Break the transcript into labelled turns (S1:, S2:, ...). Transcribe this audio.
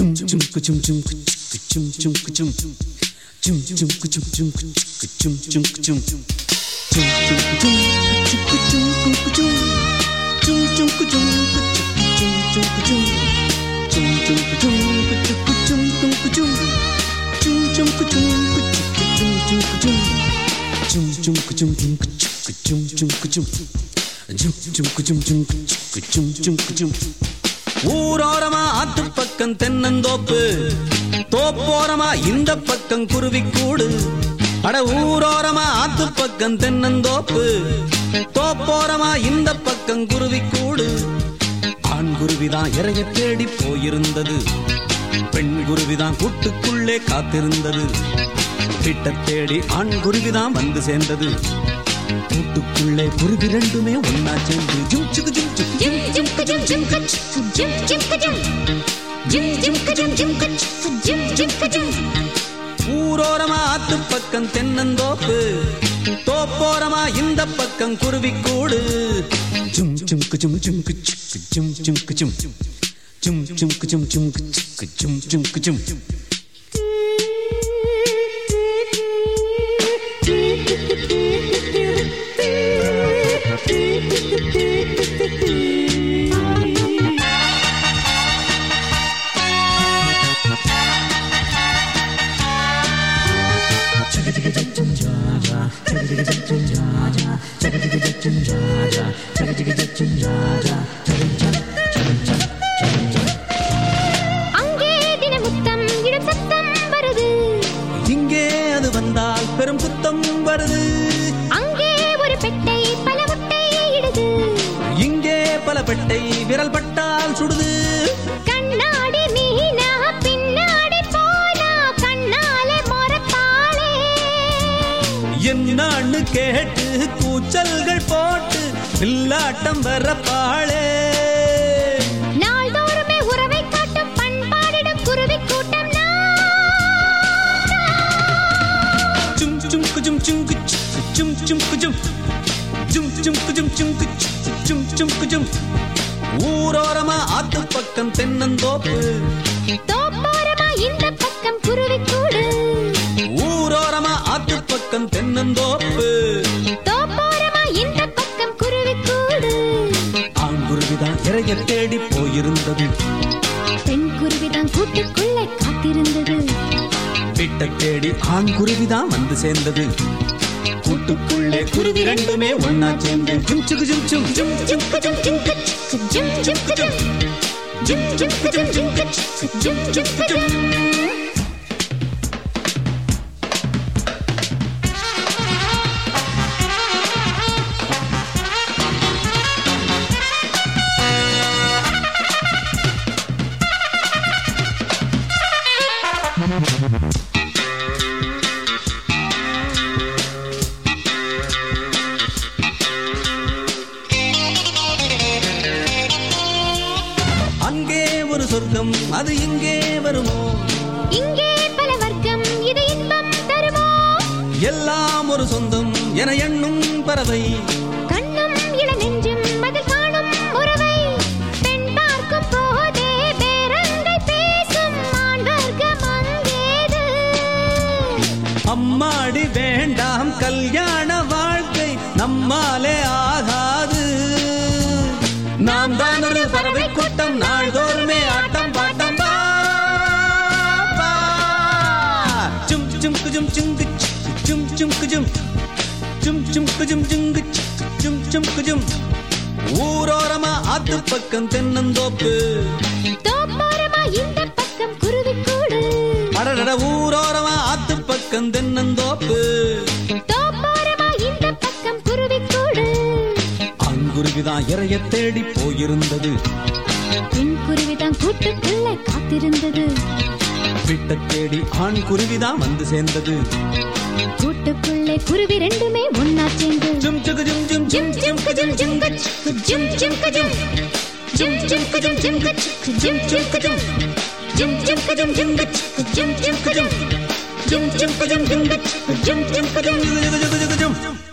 S1: Jum jum ka jum jum ka jum jum ka jum jum jum ka jum jum ka jum jum ka jum jum jum ka jum ka jum ka jum jum jum ka jum ka jum jum ka jum jum jum ka jum ka jum ka jum jum jum ka jum ka jum jum ka jum jum jum ka jum jum ka jum jum ka jum jum jum ka jum jum ka jum jum ka jum
S2: ஊரோரமா ஆத்து பக்கம் தென்னந்தோப்பு தோப்போரமா இந்த பக்கம் குருவிக்கூடு அட ஊரோரமா ஆத்து பக்கம் தென்னந்தோப்பு தோப்போரமா இந்த பக்கம் குருவிக்கூடு ஆண் குருவிதான் இறைய தேடி போயிருந்தது பெண் குருவிதான் கூட்டுக்குள்ளே காத்திருந்தது கிட்ட தேடி ஆண் குருவிதான் வந்து சேர்ந்தது கூட்டுக்குள்ளே குருவி ரெண்டுமே ஒன்னா சேர்ந்து ஜும் சுகு ஜும் சுகு
S3: Jum jum ka jum jum ka jum jum ka jum jum jum ka jum jum ka jum jum ka jum
S2: ஊரோரமா ஆத்து பக்கம் தென்னந்தோப்பு தோப்போரமா இந்த பக்கம் குருவிக்கூடு
S1: Jum jum ka jum jum ka jum jum ka jum jum jum ka jum jum ka jum jum ka jum
S3: அங்கே தினமுத்தம் இடம் சத்தம் வருது
S2: இங்கே அது வந்தால் பெரும் குத்தம் வருது
S3: அங்கே ஒரு பெட்டை பல முட்டை இடுது
S2: இங்கே பல பெட்டை விரல் பட்டால் சுடுது
S3: கண்ணாடி மீனா பின்னாடி போனா கண்ணாலே மொரத்தாளே
S2: என்னான்னு கேட்டு கூச்சல்கள் போட்டு வில்லாட்டம் வரப்பாளே
S3: நாள்தோறுமே உறவை காட்டும் பண்பாடிடும் குருவி கூட்டம்
S1: Jum jum ka jum jum ka jum jum ka jum jum jum ka jum jum ka jum jum ka jum
S2: ஊரோரமா ஆத்து பக்கம் தென்னந்தோப்பு
S3: தோப்போரமா இந்த பக்கம் குருவி கூடு
S2: ஊரோரமா ஆத்து பக்கம் தென்னந்தோப்பு
S3: தோப்போரமா இந்த பக்கம் குருவி கூடு
S2: ஆண்குருவிதான் இறைய தேடி போயிருந்தது
S3: பெண் குருவிதான் கூட்டுக்குள்ளே காத்திருந்தது
S2: வீட்டை தேடி ஆண்குருவிதான் வந்து சேர்ந்தது கூட்டுக்குள்ளே குருவி ரெண்டுமே ஒன்னா சேர்ந்து ஜும் சுகு ஜும் சும் ஜும்
S3: ஜும் ஜும் ஜும் ஜும் ஜும் ஜும் ஜும் ஜும் ஜும் ஜும் ஜும் ஜும் ஜும்
S2: அங்கே ஒரு சொர்க்கம் அது இங்கே வருமோ
S3: இங்கே பல வர்க்கம் இது இன்பம் தருமோ
S2: எல்லாம் ஒரு சொந்தம் என எண்ணும் பறவை
S3: கண்ணும் இள நெஞ்சும் அதில் காணும் உறவை பெண் பார்க்கும் போதே பேரங்கை பேசும் ஆண் வர்க்கம் அங்கேது
S2: அம்மாடி வேண்டாம் கல்யாண வாழ்க்கை நம்மாலே ஆகாது நாம் தான் ஒரு பறவை கூட்டம் நாள்தோறுமே ஆட்டம் பாட்டம் பா, பா.
S1: jum jum ka jum jum ka jum jum ka jum jum jum ka jum jum ka jum jum ka jum
S2: ஊரோரமா ஆத்து பக்கம் தென்னந்தோப்பு
S3: தோப்போரமா இந்த பக்கம் குருவி கூடு
S2: அடடட ஊரோரமா ஆத்து பக்கம் தென்னந்தோப்பு
S3: தோப்போரமா இந்த பக்கம் குருவி கூடு
S2: ஆண்குருவிதான் இறைய தேடி போயிருந்தது
S3: பெண் குருவிதான் கூட்டுக்குள்ளே காத்திருந்தது
S2: வீட்டை தேடி ஆண் குருவிதான் வந்து சேர்ந்தது
S3: கூட்டுக்குள்ளே குருவி ரெண்டுமே ஒன்னா சேர்ந்து
S2: ஜும் சுகு ஜும் ஜும்
S3: ஜிம் ஜிம் கஜம் ஜிம் கஜ் ஜிம் ஜிம் கஜம் ஜிம் ஜிம் கஜம் ஜிம் கஜ் ஜிம் ஜிம் கஜம் ஜிம் ஜிம் கஜம் ஜிம் கஜ் ஜிம் ஜிம் கஜம் ஜிம் ஜிம் கஜம் ஜிம் கஜ் ஜிம் ஜிம் கஜம்
S2: ஜுகு ஜுகு ஜுகு ஜுகு ஜும்